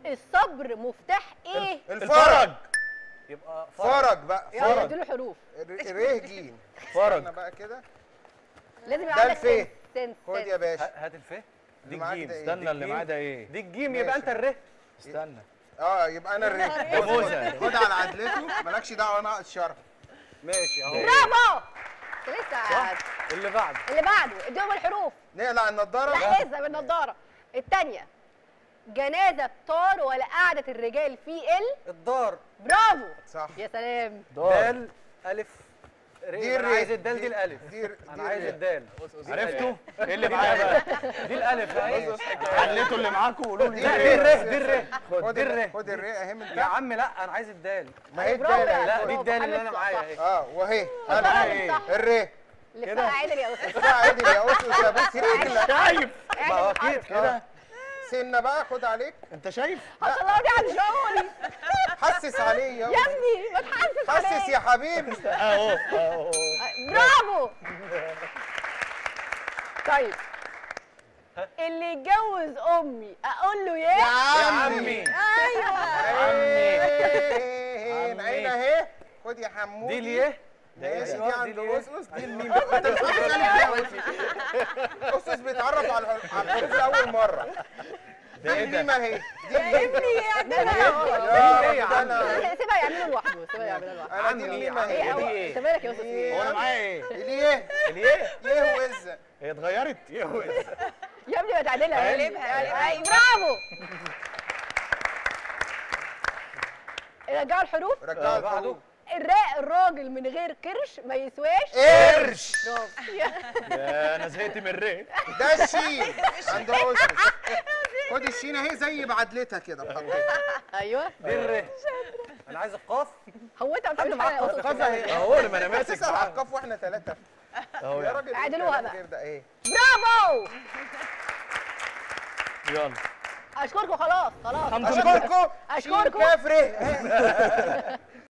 الصبر مفتاح ايه الفرج يبقى فرج بقى يلا فرج اديله حروف ر- ره جيم فرج انا بقى كده لازم يبقى ده عندك الفيه. سن خد سن يا باشا ه- هات الف اللي دي معاك الجيم ده إيه؟ استنى دي اللي معاه ده ايه دي الجيم يبقى انت الره استنى اه يبقى انا الره ده موزة. خد على عدلته مالكش دعوه انا الشرف ماشي اهو برافو لسه قاعد. اللي بعده اللي بعده اديهم الحروف نقلع النضاره لا لسه بالنضاره الثانيه جنازه طار ولا قعده الرجال في ال الدار برافو صح يا سلام دال الف ر دي انا الر. عايز الدال دي الالف دي ر- انا دي عايز الر. الدال عرفتوا؟ ايه اللي معايا بقى؟ دي الالف اهي حليتوا اللي معاكم قولوا لي لا دي دي الر. الر دي الر خد دي الر الر خد الر اهي من يا تحت عم لا انا عايز الدال ما هي برافو الدال يا أهي. لا برافو. دي الدال اللي انا حمد معايا صح. اهي اه وهي أنا انا اللي صح. الر لسه عادل يا استاذ لا عادي يا اسس يا بس رجلك شايف ما هو اكيد كده سنه بقى خد عليك انت شايف؟ هطلعني عن شغلي حسس عليه يا يا ابني ما تحسس حسس عليا يا حبيبي اهو اهو برافو طيب اللي يتجوز امي اقول له يا يا عمي ايوه عين عين اهي خد يا حمودي دي ليه ماشي دي أيوة، دي عند ليه؟ اسس دي الميم انت مش بتتكلم فيها اسس بيتعرف على الح- على الحروف لاول مره دي الميم اهي دي الميم ابني يا يا ليه يا رب عم؟ انا سيبها يعملوا لوحده سيبها يعملوا لوحده انا دي الميم ايه اهي هو دي إيه؟ سيبها لك يا استاذ إيه؟ هو انا معايا ايه؟ ليه ليه ليه وزه هي اتغيرت؟ يا ابني ما تعدلها يا ابني. قلبها، أي- برافو رجعوا الحروف رجعوا بعده. الحروف الراء الراجل من غير كرش ما يسواش قرش برافو يا انا زهقت من الريت ده الشين عند اسس خد الشين اهي زي بعدلتها كده بحطها ايوه دي الر انا عايز القاف هو انت ما بتعملش حاجه يا القاف أستاذ. اهي اهو ما انا ماسك تسال على معاك. القاف واحنا ثلاثه اهو يا يا راجل اعدلوها الكلام بقى. غير ده ايه برافو يلا اشكركم خلاص خلاص الحمد لله اشكركم أشكركم. شين كافره